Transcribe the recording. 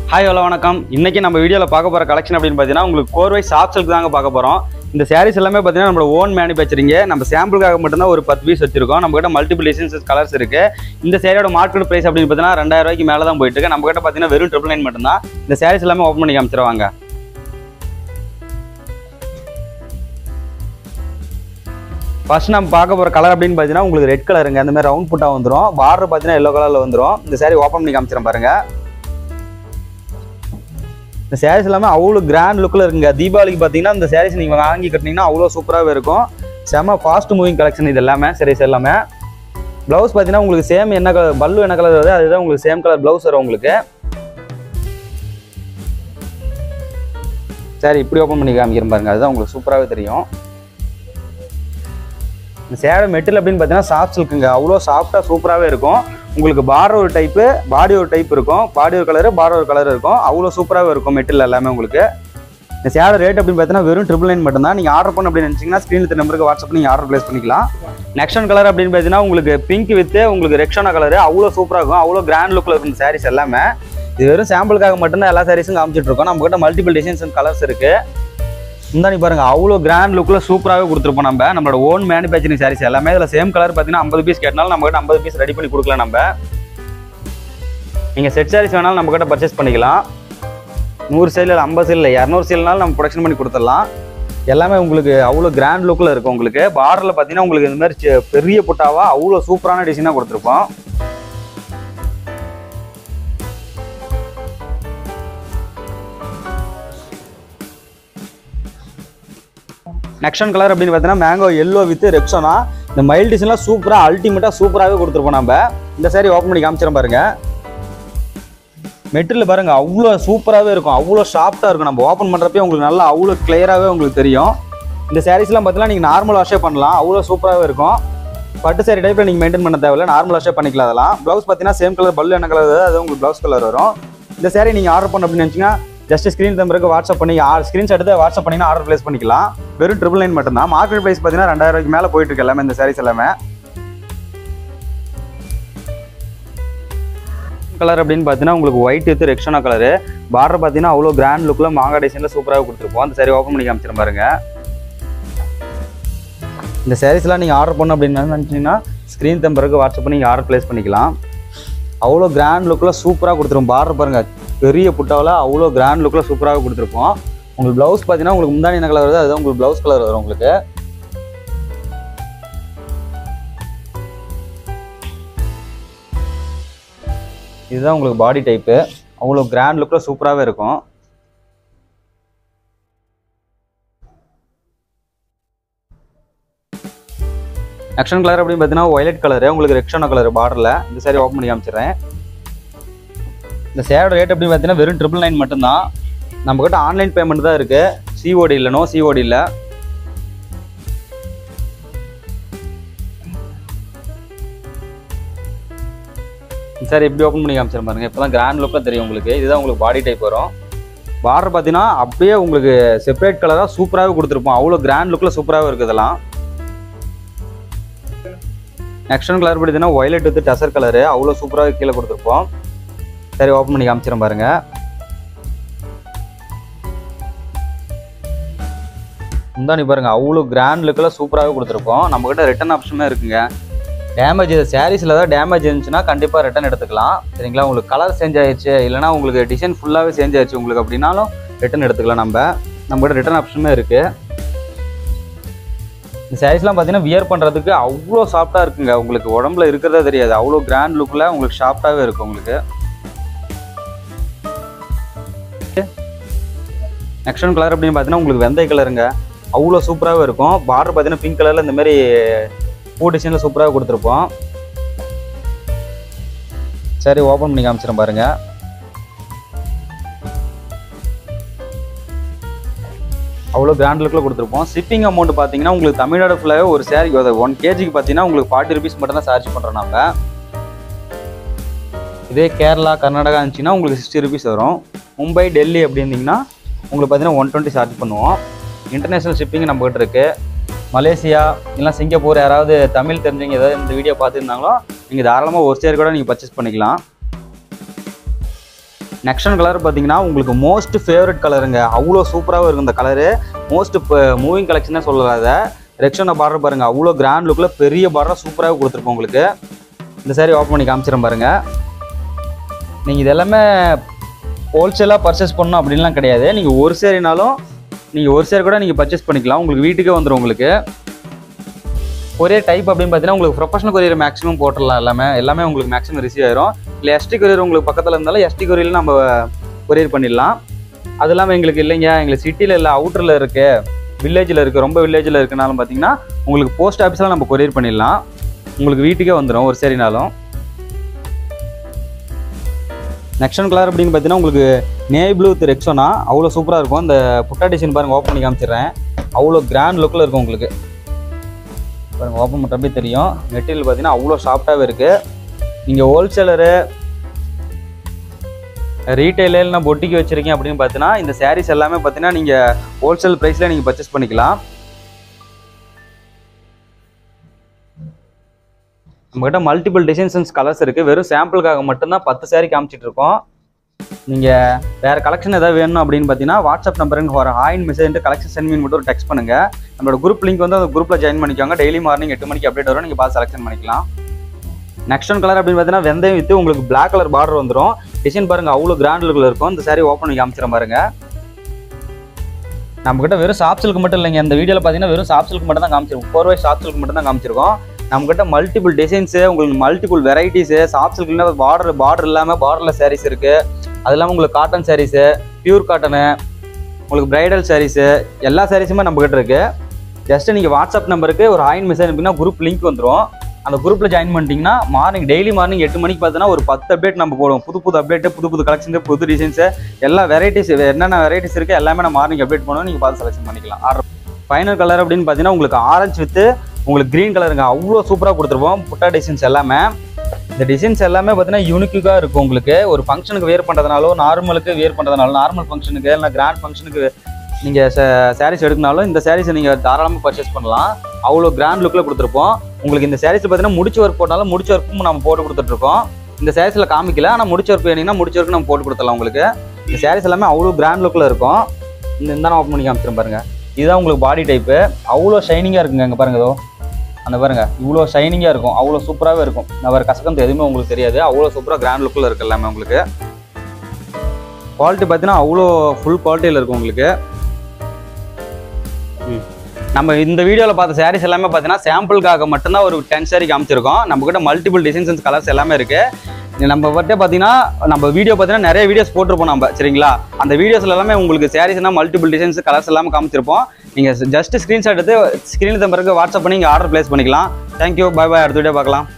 Hi hello வணக்கம் இன்னைக்கு நம்ம வீடியோவில் பார்க்க போகிற கலெக்ஷன் அப்படின்னு பார்த்தீங்கன்னா உங்களுக்கு கோர்வை சாஃப்ட் சில்க் தாங்க பார்க்க போகிறோம் இந்த சாரீஸ் எல்லாமே பார்த்தீங்கன்னா நம்மளோட ஓன் மேனுஃபேக்சரிங்க நம்ம சாம்பிளுக்காக மட்டும்தான் ஒரு பத்து பீஸ் வச்சிருக்கோம் நம்ம கிட்ட மல்டிபிள் டிசைன்ஸ் கலர்ஸ் இருக்கு இந்த சேரியோட மார்க்கெட் பிரைஸ் அப்படின்னு பார்த்தீங்கன்னா ரெண்டாயிரம் ரூபாய்க்கு மேலே தான் போயிட்டு இருக்கு நம்ம கிட்ட பார்த்தீங்கன்னா வெறும் ட்ரிபிள் நைன் மட்டும்தான் இந்த சாரீஸ் எல்லாமே ஓப்பன் பண்ணி காமிச்சிருவாங்க ஃபர்ஸ்ட் நம்ம பார்க்க போகிற கலர் அப்படின்னு பார்த்தீங்கன்னா உங்களுக்கு ரெட் கலருங்க அந்த மாதிரி ரவுண்ட் புட்டா வந்துடும் பார்டர் பார்த்தீங்கன்னா எல்லோ கலரில் வந்துடும் இந்த saree ஓப்பன் பண்ணி காமிச்சிடறேன் பாருங்க இந்த சாரீஸ் எல்லாமே அவ்வளோ கிராண்ட் லுக்கில் இருக்குங்க தீபாவளிக்கு பார்த்தீங்கன்னா இந்த சாரீஸ் நீங்கள் வாங்கி கட்டினீங்கன்னா அவ்வளோ சூப்பராகவே இருக்கும் செம ஃபாஸ்ட் மூவிங் கலெக்ஷன் இது எல்லாமே சாரீஸ் எல்லாமே ப்ளவுஸ் பார்த்தீங்கன்னா உங்களுக்கு சேம் என்ன கலர் பல்லு என்ன கலர் வருது அதுதான் உங்களுக்கு சேம் கலர் ப்ளவுஸ் வரும் உங்களுக்கு சரி இப்படி ஓப்பன் பண்ணி காமிக்கிறேன் பாருங்க அதுதான் உங்களுக்கு சூப்பராகவே தெரியும் இந்த சேலை மெட்டீரியல் அப்படின்னு பார்த்தீங்கன்னா சாஃப்ட் சில்க்குங்க அவ்வளோ சாஃப்டாக சூப்பராகவே இருக்கும் உங்களுக்கு பார்டர் ஒரு டைப்பு பாடி ஒரு டைப் இருக்கும் பாடி ஒரு கலரு பார்டர் ஒரு கலர் இருக்கும் அவ்வளோ சூப்பராகவே இருக்கும் மெட்டீரியல் எல்லாமே உங்களுக்கு இந்த சேலை ரேட் அப்படின்னு பார்த்தீங்கன்னா வெறும் ட்ரிபிள் நைன் மட்டும்தான் நீங்கள் ஆர்டர் பண்ண அப்படின்னு நினச்சிங்கன்னா ஸ்க்ரீனில் நம்பருக்கு வாட்ஸ்அப் நீங்கள் ஆர்டர் ப்ளேஸ் பண்ணிக்கலாம் நெக்ஸ்ட் ஒன் கலர் அப்படின்னு பார்த்தீங்கன்னா உங்களுக்கு பிங்க் வித் உங்களுக்கு ரெக்ஷனா கலர் அவ்வளோ சூப்பராக இருக்கும் அவ்வளோ கிராண்ட் லுக்கில் இருக்கும் இந்த சாரீஸ் எல்லாமே இது வெறும் சாம்பிளுக்காக மட்டும்தான் எல்லா சாரீஸும் காமிச்சிட்டு இருக்கோம் நம்ம கிட்ட மல்டிபிள் டிசைன்ஸ் அண்ட் கலர்ஸ் இருக்கு முந்தானி பாருங்க அவ்வளோ கிராண்ட் லுக்கில் சூப்பராகவே கொடுத்துருப்போம் நம்ம நம்மளோட ஓன் மேனுஃபேக்சரிங் சாரீஸ் எல்லாமே இதில் சேம் கலர் பார்த்தீங்கன்னா ஐம்பது பீஸ் கேட்டாலும் நம்ம கிட்ட ஐம்பது பீஸ் ரெடி பண்ணி கொடுக்கலாம் நம்ம நீங்கள் செட் சாரீஸ் வேணாலும் நம்ம கிட்ட பர்ச்சேஸ் பண்ணிக்கலாம் நூறு சேல் இல்லை ஐம்பது சேல் இல்லை இரநூறு சேல்னாலும் நம்ம ப்ரொடக்ஷன் பண்ணி கொடுத்துடலாம் எல்லாமே உங்களுக்கு அவ்வளோ கிராண்ட் லுக்கில் இருக்கும் உங்களுக்கு பார்டரில் பார்த்தீங்கன்னா உங்களுக்கு இந்த மாதிரி சி- பெரிய புட்டாவா அவ்வளோ சூப்பரான டிசைனாக கொடுத்துருப்போம் நெக்ஸ்ட் ஒன் கலர் அப்படின்னு பார்த்தீங்கன்னா மேங்கோ எல்லோ வித் ரெக்ஸோனா இந்த மைல் டிசைன்லாம் சூப்பராக அல்டிமேட்டாக சூப்பராகவே கொடுத்துருப்போம் நம்ம இந்த சாரி ஓப்பன் பண்ணி காமிச்சிடும் பாருங்க மெட்டீரியல் பாருங்க அவ்வளோ சூப்பராகவே இருக்கும் அவ்வளோ சாஃப்டாக இருக்கும் நம்ம ஓப்பன் பண்ணுறப்பே உங்களுக்கு நல்லா அவ்வளோ கிளியராகவே உங்களுக்கு தெரியும் இந்த சாரீஸ்லாம் பார்த்தீங்கன்னா நீங்கள் நார்மல் வாஷே பண்ணலாம் அவ்வளோ சூப்பராகவே இருக்கும் பட்டு சாரி டைப்பில் நீங்கள் மெயின்டைன் பண்ண தேவையில்ல நார்மல் வாஷே பண்ணிக்கலாம் அதெல்லாம் ப்ளவுஸ் பார்த்தீங்கன்னா சேம் கலர் பல்லு என்ன கலர் அது உங்களுக்கு ப்ளவுஸ் கலர் வரும் இந்த சாரி நீங்கள் ஆர்டர் பண்ண அப்படின்னு நினச்சிங்கன்னா ஜஸ்ட் ஸ்க்ரீன் நம்பருக்கு வாட்ஸ்அப் பண்ணி ஸ்க்ரீன்ஸ் எடுத்து வாட்ஸ்அப் பண்ணிங்கன்னா ஆர்டர் ப்ளேஸ் பண்ணிக்கலாம் வெறும் ட்ரிபிள் நைன் மட்டும்தான் மார்க்கெட் ப்ரைஸ் பார்த்தீங்கன்னா ரெண்டாயிரம் ரூபாய்க்கு மேலே போயிட்டு இருக்கு எல்லாமே இந்த சாரீஸ் எல்லாமே கலர் அப்படின்னு பார்த்தீங்கன்னா உங்களுக்கு ஒயிட் வித் ரெக்ஷனா கலரு பார்டர் பார்த்தீங்கன்னா அவ்வளோ கிராண்ட் லுக்கில் மாங்காய் டிசைனில் சூப்பராக கொடுத்துருப்போம் அந்த சாரி ஓப்பன் பண்ணி காமிச்சிடும் பாருங்க இந்த சாரீஸ்லாம் நீங்கள் ஆர்டர் பண்ணணும் அப்படின்னு நினச்சிங்கன்னா ஸ்க்ரீன் தம்பருக்கு வாட்ஸ்அப் பண்ணி நீங்கள் ஆர்டர் ப்ளேஸ் பண்ணிக்கலாம் அவ்வளோ கிராண்ட் லுக்கில் சூப்பராக கொடுத்துருவோம் பார்டர் பாருங்க பெரிய புட்டாவில் அவ்வளோ கிராண்ட் லுக்கில் சூப்பராக கொடுத்துருப்போம் உங்களுக்கு ப்ளவுஸ் பார்த்தீங்கன்னா உங்களுக்கு முந்தானி என்ன கலர் வருது அதுதான் உங்களுக்கு ப்ளவுஸ் கலர் வரும் உங்களுக்கு இதுதான் உங்களுக்கு பாடி டைப்பு அவ்வளோ கிராண்ட் லுக்கில் சூப்பராகவே இருக்கும் நெக்ஷன் கலர் அப்படின்னு பார்த்தீங்கன்னா ஒயலட் கலரு உங்களுக்கு ரெக்ஷனோ கலர் பார்டரில் இந்த சாரி ஓப்பன் பண்ணி காமிச்சிடுறேன் இந்த சேரோட ரேட் அப்படின்னு பார்த்தீங்கன்னா வெறும் ட்ரிபிள் நைன் மட்டும்தான் நம்மக்கிட்ட ஆன்லைன் பேமெண்ட் தான் இருக்குது சிஓடி இல்லை நோ சிஓடி இல்லை சார் எப்படி ஓப்பன் பண்ணி காமிச்சிடும் பாருங்க இப்போ தான் கிராண்ட் லுக்கில் தெரியும் உங்களுக்கு இதுதான் உங்களுக்கு பாடி டைப் வரும் பார்டர் பார்த்தீங்கன்னா அப்படியே உங்களுக்கு செப்பரேட் கலராக சூப்பராகவே கொடுத்துருப்போம் அவ்வளோ கிராண்ட் லுக்கில் சூப்பராகவே இருக்குது இதெல்லாம் நெக்ஸ்ட் ஒன் கலர் பார்த்தீங்கன்னா ஒயலட் வித் டசர் கலரு அவ்வளோ சூப்பராக கீழே கொடுத்துருப்போம் சரி ஓப்பன் பண்ணி காமிச்சிடும் பாருங்க முந்தானி பாருங்க அவ்வளோ கிராண்ட் லுக்கில் சூப்பராகவே கொடுத்துருப்போம் நம்மக்கிட்ட ரிட்டன் ஆப்ஷனுமே இருக்குங்க டேமேஜ் சாரீஸில் ஏதாவது டேமேஜ் இருந்துச்சுன்னா கண்டிப்பாக ரிட்டன் எடுத்துக்கலாம் சரிங்களா உங்களுக்கு கலர் சேஞ்ச் ஆயிடுச்சு இல்லைனா உங்களுக்கு டிசைன் ஃபுல்லாகவே சேஞ்ச் ஆயிடுச்சு உங்களுக்கு அப்படின்னாலும் ரிட்டன் எடுத்துக்கலாம் நம்ம நம்மகிட்ட ரிட்டன் ஆப்ஷனுமே இருக்குது இந்த சாரீஸ்லாம் பார்த்தீங்கன்னா வியர் பண்ணுறதுக்கு அவ்வளோ சாஃப்டாக இருக்குங்க உங்களுக்கு உடம்புல இருக்கிறதே தெரியாது அவ்வளோ கிராண்ட் லுக்கில் உங்களுக்கு சாஃப்டாகவே இருக்கும் உங்களுக்கு நெக்ஸ்ட் ஒன் கலர் அப்படின்னு பார்த்தீங்கன்னா உங்களுக்கு வெந்தய கலருங்க அவ்வளோ சூப்பராகவே இருக்கும் பார்டர் பார்த்தீங்கன்னா பிங்க் கலரில் இந்த மாதிரி பூ டிசைனில் சூப்பராக கொடுத்துருப்போம் சரி ஓப்பன் பண்ணி காமிச்சிடும் பாருங்க அவ்வளோ கிராண்ட் லுக்கில் கொடுத்துருப்போம் ஷிப்பிங் அமௌண்ட் பார்த்தீங்கன்னா உங்களுக்கு தமிழ்நாடு ஃபுல்லாகவே ஒரு சேரீக்கு ஒன் கேஜிக்கு பார்த்தீங்கன்னா உங்களுக்கு ஃபார்ட்டி ருபீஸ் மட்டும் தான் சார்ஜ் பண்ணுறோம் நம்ம இதே கேரளா கர்நாடகா இருந்துச்சுன்னா உங்களுக்கு சிக்ஸ்டி ருபீஸ் வரும் மும்பை டெல்லி அப்படி இருந்தீங்கன்னா உங்களுக்கு பார்த்தீங்கன்னா ஒன் டுவெண்ட்டி சார்ஜ் பண்ணுவோம் இன்டர்நேஷ்னல் ஷிப்பிங் நம்மகிட்ட இருக்குது மலேசியா இல்லை சிங்கப்பூர் யாராவது தமிழ் தெரிஞ்சவங்க ஏதாவது இந்த வீடியோ பார்த்துருந்தாங்களோ நீங்கள் தாராளமாக ஒரு சேர் கூட நீங்கள் பர்ச்சேஸ் பண்ணிக்கலாம் நெக்ஸ்ட் கலர் பார்த்தீங்கன்னா உங்களுக்கு மோஸ்ட் ஃபேவரட் கலருங்க அவ்வளோ சூப்பராகவும் இருக்கும் இந்த கலரு மோஸ்ட் இப்போ மூவிங் கலெக்ஷனே சொல்லலாத ரெக்ஷனை பார்டர் பாருங்க அவ்வளோ கிராண்ட் லுக்கில் பெரிய பார்டர் சூப்பராக கொடுத்துருப்போம் உங்களுக்கு இந்த saree ஓப்பன் பண்ணி காமிச்சிடும் பாருங்க நீங்கள் இது எல்லாமே ஹோல்சேலாக பர்ச்சேஸ் பண்ணணும் அப்படின்லாம் கிடையாது நீங்கள் ஒரு சேரினாலும் நீங்கள் ஒரு சேர் கூட நீங்கள் பர்ச்சேஸ் பண்ணிக்கலாம் உங்களுக்கு வீட்டுக்கே வந்துடும் உங்களுக்கு கொரியர் டைப் அப்படின்னு பார்த்தீங்கன்னா உங்களுக்கு ப்ரொஃபஷனல் கொரியர் மேக்ஸிமம் போட்டுடலாம் எல்லாமே எல்லாமே உங்களுக்கு மேக்ஸிமம் ரிசீவ் ஆயிரும் இல்லை எஸ்டி கொரியர் உங்களுக்கு பக்கத்தில் இருந்தாலும் எஸ்டி கொரியரில் நம்ம கொரியர் பண்ணிடலாம் அது இல்லாமல் எங்களுக்கு இல்லைங்க எங்களுக்கு சிட்டியில் இல்லை அவுட்டரில் இருக்கு வில்லேஜில் இருக்குது ரொம்ப வில்லேஜில் இருக்குனாலும் பார்த்தீங்கன்னா உங்களுக்கு போஸ்ட் ஆஃபீஸில் நம்ம கொரியர் பண்ணிடலாம் உங்களுக்கு வீட்டுக்கே வந்துடும் ஒரு சரினாலும் நெக்ஸ்ட் கலர் அப்படின்னு பார்த்தீங்கன்னா உங்களுக்கு நேவி ப்ளூ வித் ரெக்ஸோனா அவ்வளோ சூப்பராக இருக்கும் இந்த புட்டா டிசைன் பாருங்க ஓப்பன் பண்ணி காமிச்சிடுறேன் அவ்வளோ கிராண்ட் லுக்கில் இருக்கும் உங்களுக்கு பாருங்க ஓப்பன் பண்ணுறப்பே தெரியும் மெட்டீரியல் பார்த்தீங்கன்னா அவ்வளோ சாஃப்டாகவே இருக்குது நீங்கள் ஹோல்சேலரு ரீட்டைலர்னா பொட்டிக்கு வச்சுருக்கீங்க அப்படின்னு பார்த்தீங்கன்னா இந்த சாரீஸ் எல்லாமே பார்த்தீங்கன்னா நீங்கள் ஹோல்சேல் ப்ரைஸில் நீங்கள் பர்ச்சேஸ் பண்ணிக்கலாம் நம்மகிட்ட மல்டிபிள் டிசைன்ஸ் அண்ட் கலர்ஸ் இருக்குது வெறும் சாம்பிளுக்காக மட்டும்தான் பத்து saree காமிச்சிட்டு இருக்கோம் நீங்கள் வேறு கலெக்ஷன் ஏதாவது வேணும் அப்படின்னு பார்த்தீங்கன்னா வாட்ஸ்அப் நம்பருக்கு ஒரு ஹாயின் மெசேஜ் கலெக்ஷன் சென்ட் பண்ணி மட்டும் ஒரு டெக்ஸ்ட் பண்ணுங்கள் நம்மளோட குரூப் லிங்க் வந்து அந்த குரூப்பில் ஜாயின் பண்ணிக்கோங்க டெய்லி மார்னிங் எட்டு மணிக்கு அப்டேட் வரும் நீங்கள் பார்த்து செலக்ஷன் பண்ணிக்கலாம் நெக்ஸ்ட் ஒன் கலர் அப்படின்னு பார்த்தீங்கன்னா வெந்தயம் வித்து உங்களுக்கு Black கலர் பார்டர் வந்துடும் டிசைன் பாருங்க அவ்வளோ கிராண்ட் லுக்கில் இருக்கும் இந்த saree ஓப்பன் பண்ணி காமிச்சிட பாருங்க நம்மக்கிட்ட வெறும் சாப் சில்க் மட்டும் இல்லைங்க இந்த வீடியோவில் பார்த்தீங்கன்னா வெறும் சாப் சில்க் மட்டும் தான் காமிச்சிருக்கோம் ஃபோர் வை சாப் சில்க் மட்டும் தான் காமிச்சிருக்கோம் நம்மக்கிட்ட மல்டிபிள் டிசைன்ஸு உங்களுக்கு மல்டிபிள் வெரைட்டிஸு சாப் சில்க்னா பார்டர் பார்டர் இல்லாமல் பார்டரில் sarees இருக்குது அது இல்லாமல் உங்களுக்கு காட்டன் சாரீஸு பியூர் காட்டனு உங்களுக்கு பிரைடல் சாரீஸு எல்லா சாரீஸுமே நம்மக்கிட்ட இருக்குது ஜஸ்ட் நீங்கள் வாட்ஸ்அப் நம்பருக்கு ஒரு ஆயின் மெசேஜ் அனுப்பிங்கன்னா குரூப் லிங்க் வந்துடும் அந்த குரூப்பில் ஜாயின் பண்ணிட்டீங்கன்னா மார்னிங் டெய்லி மார்னிங் எட்டு மணிக்கு பார்த்தீங்கன்னா ஒரு பத்து அப்டேட் நம்ம போடுவோம் புது புது அப்டேட்டு புது புது கலெக்ஷன்ஸ் புது டிசைன்ஸு எல்லா வெரைட்டிஸ் என்னென்ன வெரைட்டிஸ் இருக்குது எல்லாமே நான் மார்னிங் அப்டேட் பண்ணுவோம் நீங்கள் பார்த்து செலக்ஷன் பண்ணிக்கலாம் ஆர்டர் ஃபைனல் கலர் அப்படின்னு பார்த்தீங்கன்னா உங்களுக்கு ஆரஞ்சு வித்து உங்களுக்கு க்ரீன் கலருங்க அவ்வளோ சூப்பராக கொடுத்துருப்போம் புட்டா டிசைன்ஸ் எல்லாமே இந்த டிசைன்ஸ் எல்லாமே பார்த்தீங்கன்னா யூனிக்காக இருக்கும் உங்களுக்கு ஒரு ஃபங்க்ஷனுக்கு வேர் பண்ணுறதுனாலோ நார்மலுக்கு வேர் பண்ணுறதுனால நார்மல் ஃபங்க்ஷனுக்கு இல்லை கிராண்ட் ஃபங்க்ஷனுக்கு நீங்கள் சாரீஸ் எடுக்கனாலும் இந்த சாரீஸை நீங்கள் தாராளமாக பர்ச்சேஸ் பண்ணலாம் அவ்வளோ கிராண்ட் லுக்கில் கொடுத்துருப்போம் உங்களுக்கு இந்த சாரீஸில் பார்த்தீங்கன்னா முடிச்ச ஒர்க் போட்டாலும் முடிச்ச ஒர்க்கும் நம்ம போட்டு கொடுத்துட்ருக்கோம் இந்த சாரீஸில் காமிக்கல ஆனால் முடிச்ச ஒர்க் வேணுங்கன்னா முடிச்ச ஒர்க்கு நம்ம போட்டு கொடுத்துடலாம் உங்களுக்கு இந்த சாரீஸ் எல்லாமே அவ்வளோ கிராண்ட் லுக்கில் இருக்கும் இந்த இந்த நான் ஓப்பன் பண்ணி காமிச்சிரும் பாருங்க இதுதான் உங்களுக்கு பாடி டைப்பு அவ்வளோ ஷைனிங்காக இருக்குங்க இங்கே பாருங்க இதோ அந்த பாருங்க இவ்வளோ ஷைனிங்காக இருக்கும் அவ்வளோ சூப்பராகவே இருக்கும் நான் வேறு கசக்கந்து எதுவுமே உங்களுக்கு தெரியாது அவ்வளோ சூப்பராக கிராண்ட் லுக்கில் இருக்கு எல்லாமே உங்களுக்கு குவாலிட்டி பார்த்தீங்கன்னா அவ்வளோ ஃபுல் குவாலிட்டியில் இருக்கும் உங்களுக்கு ம். நம்ம இந்த வீடியோவில் பார்த்த சாரீஸ் எல்லாமே பார்த்தீங்கன்னா சாம்பிளுக்காக மட்டும்தான் ஒரு டென் சாரி காமிச்சிருக்கோம் நம்மக்கிட்ட மல்டிபிள் டிசைன்ஸ் கலர்ஸ் எல்லாமே இருக்குது நம்ம கிட்ட பார்த்தீங்கன்னா நம்ம வீடியோ பார்த்தீங்கன்னா நிறைய வீடியோஸ் போட்டிருப்போம் நம்ம சரிங்களா அந்த வீடியோஸ்ல எல்லாமே உங்களுக்கு சாரீஸ்னா மல்டிபிள் டிசைன்ஸ் கலர்ஸ் எல்லாமே காமிச்சிருப்போம் நீங்கள் ஜஸ்ட் ஸ்க்ரீன்ஷாட் எடுத்து ஸ்க்ரீன் நம்பருக்கு வாட்ஸ்அப் பண்ணி நீங்கள் ஆர்டர் ப்ளேஸ் பண்ணிக்கலாம் தேங்க்யூ பை பாய் அடுத்த வீடியோ பார்க்கலாம்